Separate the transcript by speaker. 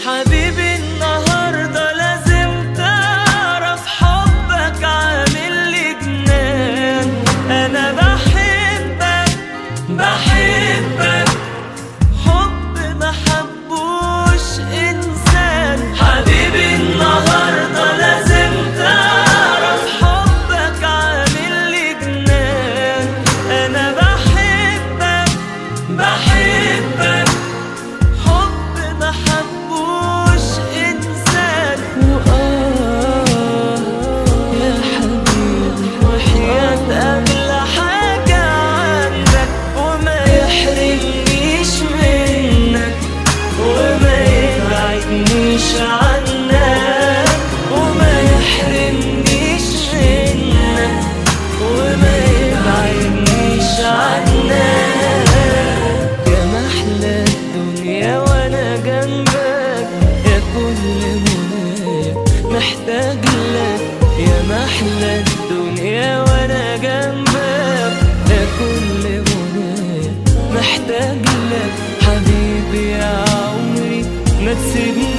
Speaker 1: حبيبي النهاردة لازم تعرف حبك عامل لي جنان أنا بحبك بحبك حب ما حبوش إنسان حبيبي النهاردة لازم تعرف حبك عامل لي جنان أنا بحبك بحبك حب ما حبوش إنسان وآه يا حبيبي وحياة أغلى حاجة عندك وما يحرمنيش منك وما يبعدنيش عنك وما يحرمنيش منك وما يبعدنيش عنك يا محلى الدنيا وانا جنبك يا كل منايا محتاج لك يا محلى الدنيا وانا جنبك يا كل منايا محتاج لك حبيبي يا عمري ما تسيبني